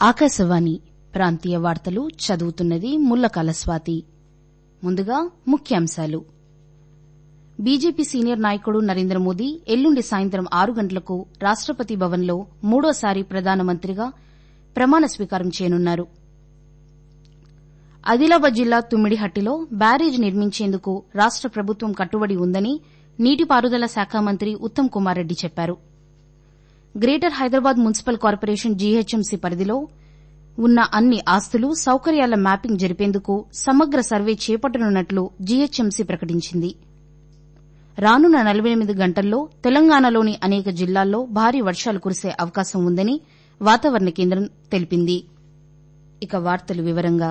ఆకాశవాణి ప్రాంతీయ వార్తలు చదువుతున్నది ముల్లకాల స్వాతి ముందుగా ముఖ్యాంశాలు బీజేపీ సీనియర్ నాయకుడు నరేంద్ర మోదీ ఎల్లుండి సాయంత్రం ఆరు గంటలకు రాష్టపతి భవన్లో మూడోసారి ప్రధానమంత్రిగా ప్రమాణ స్వీకారం చేయనున్నారు ఆదిలాబాద్ జిల్లా తుమ్మిడిహట్టిలో బ్యారేజ్ నిర్మించేందుకు రాష్ట ప్రభుత్వం కట్టుబడి ఉందని నీటిపారుదల శాఖ మంత్రి ఉత్తమ్ కుమార్ రెడ్డి చెప్పారు greater Hyderabad municipal corporation GHMC పరిధిలో ఉన్న అన్ని ఆస్తులు సౌకర్యాల మ్యాపింగ్ జరిపేందుకు సమగ్ర సర్వే చేపట్టనున్నట్లు జీహెచ్ఎంసీ ప్రకటించింది రానున్న నలబై ఎనిమిది గంటల్లో తెలంగాణలోని అనేక జిల్లాల్లో భారీ వర్షాలు కురిసే అవకాశం ఉందని వాతావరణ కేంద్రం తెలిపింది ఇక వార్తలు వివరంగా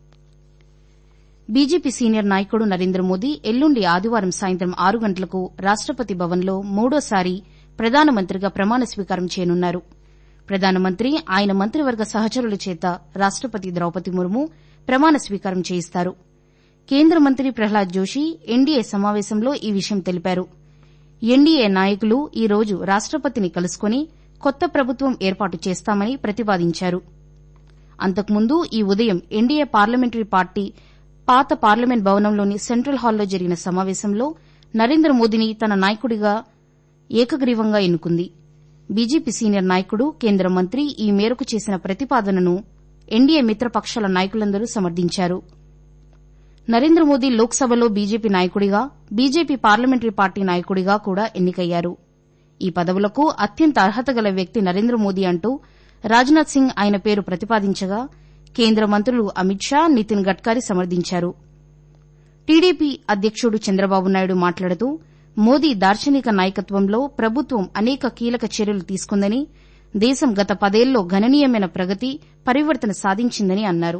బీజేపీ సీనియర్ నాయకుడు నరేంద్ర మోదీ ఎల్లుండి ఆదివారం సాయంత్రం ఆరు గంటలకు రాష్టపతి భవన్లో మూడోసారి ప్రధానమంత్రిగా ప్రమాణ స్వీకారం చేయనున్నారు ప్రధానమంత్రి ఆయన మంత్రివర్గ సహచరుల చేత రాష్టపతి ద్రౌపది ముర్ము ప్రమాణ స్వీకారం చేయిస్తారు కేంద్ర మంత్రి ప్రహ్లాద్ జోషి ఎన్డీఏ సమావేశంలో ఈ విషయం తెలిపారు ఎన్డీఏ నాయకులు ఈ రోజు రాష్టపతిని కలుసుకుని కొత్త ప్రభుత్వం ఏర్పాటు చేస్తామని ప్రతిపాదించారు అంతకుముందు ఈ ఉదయం ఎన్డీఏ పార్లమెంటరీ పార్టీ పాత పార్లమెంట్ భవనంలోని సెంట్రల్ హాల్లో జరిగిన సమావేశంలో నరేంద్ర మోదీని తన నాయకుడిగా ఏకగ్రీవంగా ఎన్నుకుంది బీజేపీ సీనియర్ నాయకుడు కేంద్ర మంత్రి ఈ మేరకు చేసిన ప్రతిపాదనను ఎన్డీఏ మిత్రపక్షాల నాయకులందరూ సమర్దించారు నరేంద్ర మోదీ లోక్సభలో బీజేపీ నాయకుడిగా బీజేపీ పార్లమెంటరీ పార్టీ నాయకుడిగా కూడా ఎన్నికయ్యారు ఈ పదవులకు అత్యంత అర్హత గల వ్యక్తి నరేంద్ర మోదీ అంటూ రాజ్నాథ్ సింగ్ ఆయన పేరు ప్రతిపాదించగా కేంద్ర మంత్రులు అమిత్ షా నితిన్ గడ్కరీ సమర్దించారు టీడీపీ అధ్యకుడు చంద్రబాబు నాయుడు మాట్లాడుతూ మోదీ దార్శనిక నాయకత్వంలో ప్రభుత్వం అనేక కీలక చర్యలు తీసుకుందని దేశం గత పదేళ్లలో గణనీయమైన ప్రగతి పరివర్తన సాధించిందని అన్నారు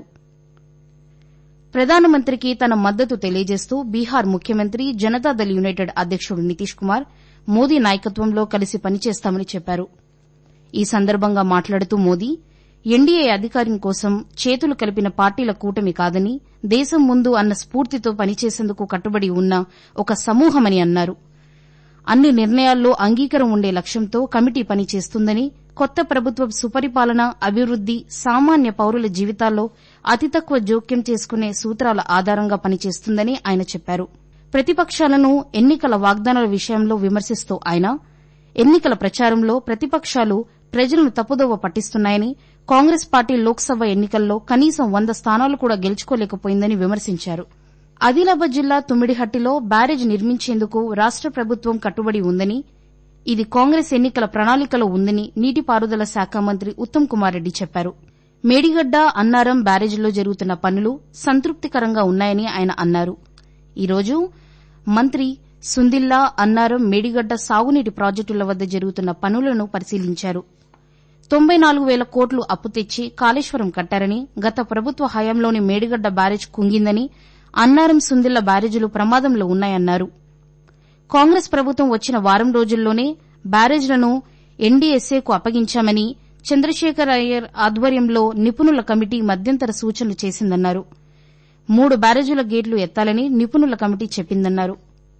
ప్రధానమంత్రికి తన మద్దతు తెలియజేస్తూ బీహార్ ముఖ్యమంత్రి జనతాదళ్ యునైటెడ్ అధ్యకుడు నితీష్ కుమార్ మోదీ నాయకత్వంలో కలిసి పనిచేస్తామని చెప్పారు ఈ సందర్భంగా మాట్లాడుతూ మోదీ ఎన్డీఏ అధికారం కోసం చేతులు కలిపిన పార్టీల కూటమి కాదని దేశం ముందు అన్న స్పూర్తితో పనిచేసేందుకు కట్టుబడి ఉన్న ఒక సమూహమని అన్నారు అన్ని నిర్ణయాల్లో అంగీకారం ఉండే లక్ష్యంతో కమిటీ పనిచేస్తుందని కొత్త ప్రభుత్వం సుపరిపాలన అభివృద్ది సామాన్య పౌరుల జీవితాల్లో అతి తక్కువ జోక్యం చేసుకునే సూత్రాల ఆధారంగా పనిచేస్తుందని ఆయన చెప్పారు ప్రతిపక్షాలను ఎన్నికల వాగ్దానాల విషయంలో విమర్శిస్తూ ఆయన ఎన్నికల ప్రచారంలో ప్రతిపక్షాలు ప్రజలను తప్పుదోవ పట్టిస్తున్నాయని కాంగ్రెస్ పార్టీ లోక్సభ ఎన్నికల్లో కనీసం వంద స్థానాలు కూడా గెలుచుకోలేకపోయిందని విమర్శించారు ఆదిలాబాద్ జిల్లా తుమ్మిడిహట్టిలో బ్యారేజ్ నిర్మించేందుకు రాష్ట ప్రభుత్వం కట్టుబడి ఉందని ఇది కాంగ్రెస్ ఎన్నికల ప్రణాళికలో ఉందని నీటిపారుదల శాఖ మంత్రి ఉత్తమ్ కుమార్ రెడ్డి చెప్పారు మేడిగడ్డ అన్నారం బ్యారేజ్లో జరుగుతున్న పనులు సంతృప్తికరంగా ఉన్నాయని ఆయన అన్నారు ఈ రోజు మంత్రి సుందిల్లా అన్నారం మేడిగడ్డ సాగునీటి ప్రాజెక్టుల వద్ద జరుగుతున్న పనులను పరిశీలించారు తొంభై నాలుగు వేల కోట్లు అప్పు తెచ్చి కాళేశ్వరం కట్టారని గత ప్రభుత్వ హయాంలోని మేడిగడ్డ బ్యారేజ్ కుంగిందని అన్నారం సుందిల్ల బ్యారేజీలు ప్రమాదంలో ఉన్నాయన్నారు కాంగ్రెస్ ప్రభుత్వం వచ్చిన వారం రోజుల్లోనే బ్యారేజ్లను ఎన్డీఎస్ఏకు అప్పగించామని చంద్రశేఖర్ అయ్యర్ ఆధ్వర్యంలో నిపుణుల కమిటీ మధ్యంతర సూచనలు చేసిందన్నారు మూడు బ్యారేజీల గేట్లు ఎత్తాలని నిపుణుల కమిటీ చెప్పిందన్నారు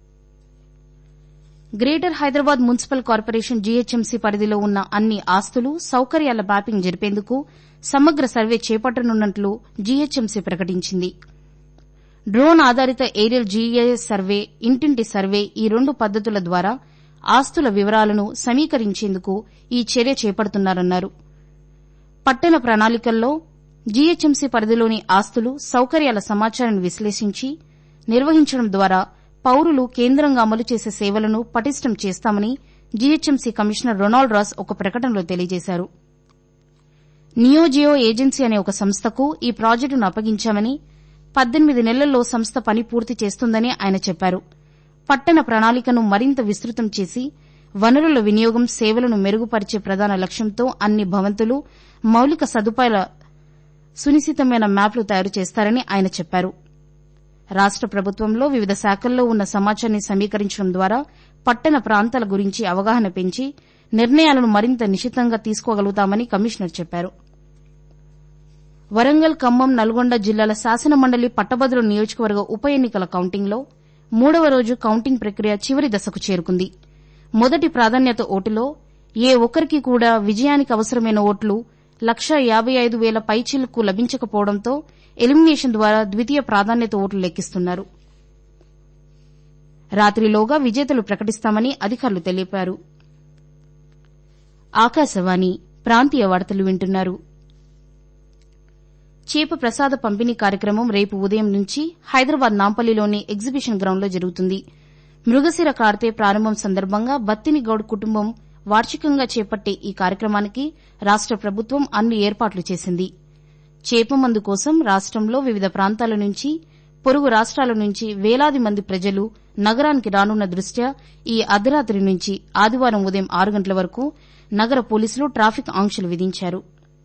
greater Hyderabad municipal corporation GHMC పరిధిలో ఉన్న అన్ని ఆస్తులు సౌకర్యాల మ్యాపింగ్ జరిపేందుకు సమగ్ర సర్వే చేపట్టనున్నట్లు జీహెచ్ఎంసీ ప్రకటించింది డ్రోన్ ఆధారిత ఏరియల్ జీఐఎస్ సర్వే ఇంటింటి సర్వే ఈ రెండు పద్దతుల ద్వారా ఆస్తుల వివరాలను సమీకరించేందుకు ఈ చర్య చేపడుతున్నారన్నారు పట్టణ ప్రణాళికల్లో జీహెచ్ఎంసీ పరిధిలోని ఆస్తులు సౌకర్యాల సమాచారాన్ని విశ్లేషించి నిర్వహించడం ద్వారా పౌరులు కేంద్రంగా అమలు చేసే సేవలను పటిష్టం చేస్తామని జీహెచ్ఎంసీ కమిషనర్ రొనాల్డ్ రాస్ ఒక ప్రకటనలో తెలియజేశారు నియోజియో ఏజెన్సీ అనే ఒక సంస్థకు ఈ ప్రాజెక్టును అప్పగించామని పద్దెనిమిది నెలల్లో సంస్థ పని పూర్తి చేస్తుందని ఆయన చెప్పారు పట్టణ ప్రణాళికను మరింత విస్తృతం చేసి వనరుల వినియోగం సేవలను మెరుగుపరిచే ప్రధాన లక్ష్యంతో అన్ని భవంతులు మౌలిక సదుపాయాల సునిశితమైన మ్యాప్లు తయారు చేస్తారని ఆయన చెప్పారు రాష్ట ప్రభుత్వంలో వివిధ శాఖల్లో ఉన్న సమాచారాన్ని సమీకరించడం ద్వారా పట్టణ ప్రాంతాల గురించి అవగాహన పెంచి నిర్ణయాలను మరింత నిశితంగా తీసుకోగలుగుతామని కమిషనర్ చెప్పారు వరంగల్ ఖమ్మం నల్గొండ జిల్లాల శాసనమండలి పట్టభద్రుల నియోజకవర్గ ఉప ఎన్నికల కౌంటింగ్లో మూడవ రోజు కౌంటింగ్ ప్రక్రియ చివరి దశకు చేరుకుంది మొదటి ప్రాధాన్యత ఓటులో ఏ ఒక్కరికి కూడా విజయానికి అవసరమైన ఓట్లు లక్షా యాబై ఐదు వేల పైచిలుకు లభించకపోవడంతో ఎలిమినేషన్ ద్వారా ద్వితీయ ప్రాధాన్యత ఓట్లు లెక్కిస్తున్నారు రాత్రిలోగా విజేతలు ప్రకటిస్తామని అధికారులు తెలిపారు ఆకాశవాణి ప్రాంతీయ వార్తలు వింటున్నారు చేప ప్రసాద పంపిణీ కార్యక్రమం రేపు ఉదయం నుంచి హైదరాబాద్ నాంపల్లిలోని ఎగ్జిబిషన్ గ్రౌండ్లో జరుగుతుంది మృగశిర కార్తె ప్రారంభం సందర్భంగా బత్తిని గౌడ్ కుటుంబం వార్షికంగా చేపట్టే ఈ కార్యక్రమానికి రాష్ట ప్రభుత్వం అన్ని ఏర్పాట్లు చేసింది చేపమందు కోసం రాష్టంలో వివిధ ప్రాంతాల నుంచి పొరుగు రాష్ట్రాల నుంచి వేలాది మంది ప్రజలు నగరానికి రానున్న దృష్ట్యా ఈ అర్ధరాత్రి నుంచి ఆదివారం ఉదయం ఆరు గంటల వరకు నగర పోలీసులు ట్రాఫిక్ ఆంక్షలు విధించారు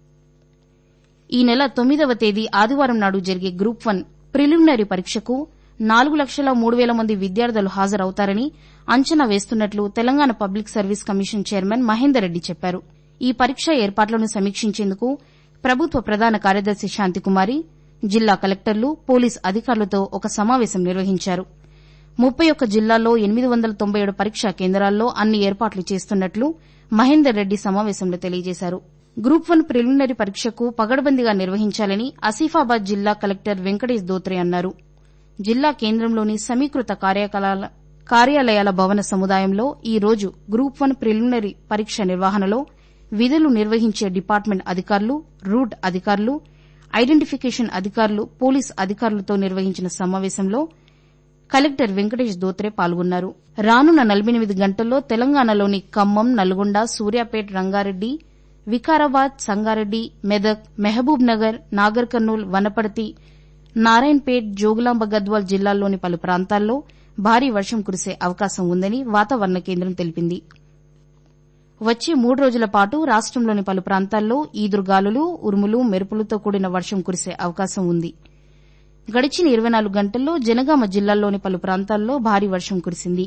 ఈ నెల తొమ్మిదవ తేదీ ఆదివారం నాడు జరిగే గ్రూప్ వన్ ప్రిలిమినరీ పరీక్షకు నాలుగు లక్షల మూడు వేల మంది విద్యార్థులు హాజరవుతారని అంచనా వేస్తున్నట్లు Telangana public service commission chairman Mahender Reddy చెప్పారు ఈ పరీక్ష ఏర్పాట్లను సమీక్షించేందుకు ప్రభుత్వ ప్రధాన కార్యదర్శి శాంతికుమారి జిల్లా కలెక్టర్లు పోలీస్ అధికారులతో ఒక సమావేశం నిర్వహించారు ముప్పై ఒక్క జిల్లాల్లో ఎనిమిది వందల తొంభై ఏడు పరీక్షా కేంద్రాల్లో అన్ని ఏర్పాట్లు చేస్తున్నట్లు మహేందర్ రెడ్డి సమావేశంలో తెలియజేశారు గ్రూప్ వన్ ప్రిలిమినరీ పరీక్షకు పగడ్బందీగా నిర్వహించాలని ఆసిఫాబాద్ జిల్లా కలెక్టర్ వెంకటేష్ దోత్రే అన్నారు జిల్లా కేంద్రంలోని సమీకృత కార్యాలయాల భవన సముదాయంలో ఈ రోజు గ్రూప్ వన్ ప్రిలిమినరీ పరీక్ష నిర్వహణలో విధులు నిర్వహించే డిపార్ట్మెంట్ అధికారులు రూట్ అధికారులు ఐడెంటిఫికేషన్ అధికారులు పోలీస్ అధికారులతో నిర్వహించిన సమావేశంలో కలెక్టర్ వెంకటేష్ దోత్రే పాల్గొన్నారు రానున్న నలబెనిమిది గంటల్లో తెలంగాణలోని ఖమ్మం నల్గొండ సూర్యాపేట్ రంగారెడ్డి వికారాబాద్ సంగారెడ్డి మెదక్ మహబూబ్ నగర్ నాగర్ కర్నూల్ వనపర్తి నారాయణపేట్ జోగులాంబ గద్వాల్ జిల్లాల్లోని పలు ప్రాంతాల్లో భారీ వర్షం కురిసే అవకాశం ఉందని వాతావరణ కేంద్రం తెలిపింది వచ్చే మూడు రోజుల పాటు రాష్టంలోని పలు ప్రాంతాల్లో ఈదురుగాలులు ఉరుములు మెరుపులతో కూడిన వర్షం కురిసే అవకాశం ఉంది గడిచిన ఇరవై నాలుగు గంటల్లో జనగామ జిల్లాలోని పలు ప్రాంతాల్లో భారీ వర్షం కురిసింది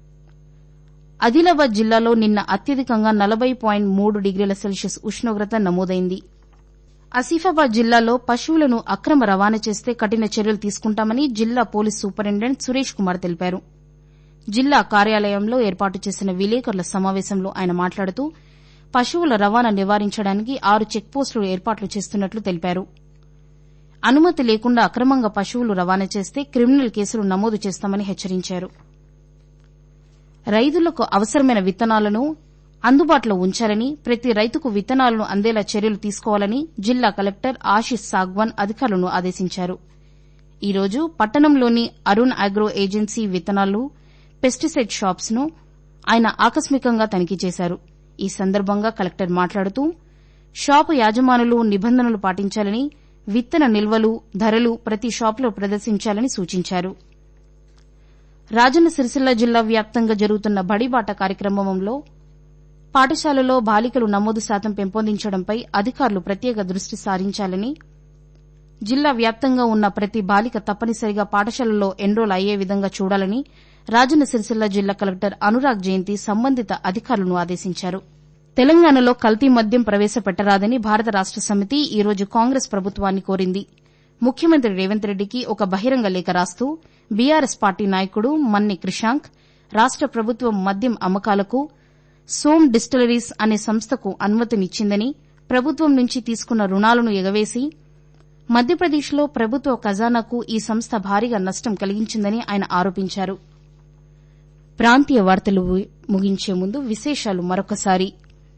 ఆదిలాబాద్ జిల్లాలో నిన్న అత్యధికంగా నలబై పాయింట్ మూడు డిగ్రీల సెల్సియస్ ఉష్ణోగ్రత నమోదైంది ఆసిఫాబాద్ జిల్లాలో పశువులను అక్రమ రవాణా చేస్తే కఠిన చర్యలు తీసుకుంటామని జిల్లా పోలీస్ సూపరింటెండెంట్ సురేష్ కుమార్ తెలిపారు జిల్లా కార్యాలయంలో ఏర్పాటు చేసిన విలేకరుల సమావేశంలో ఆయన మాట్లాడుతూ పశువుల రవాణా నివారించడానికి ఆరు చెక్పోస్టులు ఏర్పాట్లు చేస్తున్నట్లు తెలిపారు అనుమతి లేకుండా అక్రమంగా పశువులు రవాణా చేస్తే క్రిమినల్ కేసులు నమోదు చేస్తామని హెచ్చరించారు రైతులకు అవసరమైన విత్తనాలను అందుబాటులో ఉంచాలని ప్రతి రైతుకు విత్తనాలను అందేలా చర్యలు తీసుకోవాలని జిల్లా కలెక్టర్ ఆశిష్ సాగ్వాన్ అధికారులను ఆదేశించారు ఈ రోజు పట్టణంలోని అరుణ్ అగ్రో ఏజెన్సీ విత్తనాలు పెస్టిసైడ్ షాప్స్ ను ఆయన ఆకస్మికంగా తనిఖీ చేశారు ఈ సందర్భంగా కలెక్టర్ మాట్లాడుతూ షాపు యాజమానులు నిబంధనలు పాటించాలని విత్తన నిల్వలు ధరలు ప్రతి షాపులో ప్రదర్శించాలని సూచించారు రాజన్న సిరిసిల్ల జిల్లా వ్యాప్తంగా జరుగుతున్న బడిబాట కార్యక్రమంలో పాఠశాలలో బాలికలు నమోదు శాతం పెంపొందించడంపై అధికారులు ప్రత్యేక దృష్టి సారించాలని జిల్లా వ్యాప్తంగా ఉన్న ప్రతి బాలిక తప్పనిసరిగా పాఠశాలలో ఎన్రోల్ అయ్యే విధంగా చూడాలని రాజన్న సిరిసిల్ల జిల్లా కలెక్టర్ అనురాగ్ జయంతి సంబంధిత అధికారులను ఆదేశించారు తెలంగాణలో కల్తీ మద్యం ప్రవేశపెట్టరాదని భారత రాష్ట సమితి ఈ రోజు కాంగ్రెస్ ప్రభుత్వాన్ని కోరింది ముఖ్యమంత్రి రేవంత్ రెడ్డికి ఒక బహిరంగ లేఖ రాస్తూ బీఆర్ఎస్ పార్టీ నాయకుడు మన్ని క్రిషాంక్ రాష్ట ప్రభుత్వం మద్యం అమ్మకాలకు సోమ్ డిస్టిలరీస్ అనే సంస్థకు అనుమతినిచ్చిందని ప్రభుత్వం నుంచి తీసుకున్న రుణాలను ఎగవేసి మధ్యప్రదేశ్లో ప్రభుత్వ ఖజానాకు ఈ సంస్థ భారీగా నష్టం కలిగించిందని ఆయన ఆరోపించారు ప్రాంతీయ వార్తలు ముగించే ముందు విశేషాలు మరొకసారి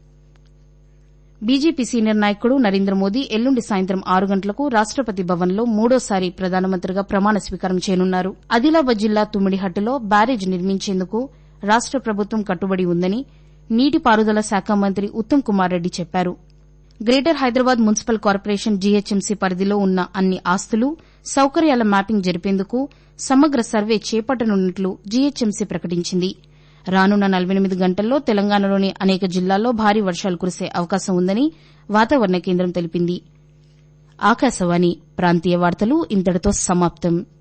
బీజేపీ సీనియర్ నాయకుడు నరేంద్ర మోదీ ఎల్లుండి సాయంత్రం ఆరు గంటలకు రాష్టపతి భవన్లో మూడోసారి ప్రధానమంత్రిగా ప్రమాణ స్వీకారం చేయనున్నారు ఆదిలాబాద్ జిల్లా తుమ్మిడిహట్టులో బ్యారేజ్ నిర్మించేందుకు రాష్ట ప్రభుత్వం కట్టుబడి ఉందని నీటిపారుదల శాఖ మంత్రి ఉత్తమ్ కుమార్ రెడ్డి చెప్పారు greater Hyderabad municipal corporation GHMC పరిధిలో ఉన్న అన్ని ఆస్తులు సౌకర్యాల మ్యాపింగ్ జరిపేందుకు సమగ్ర సర్వే చేపట్టనున్నట్లు జీహెచ్ఎంసీ ప్రకటించింది రానున్న నలబెనిమిది గంటల్లో తెలంగాణలోని అనేక జిల్లాల్లో భారీ వర్షాలు కురిసే అవకాశం ఉందని వాతావరణ కేంద్రం తెలిపింది ఆకాశవాణి ప్రాంతీయ వార్తలు ఇంతటితో సమాప్తం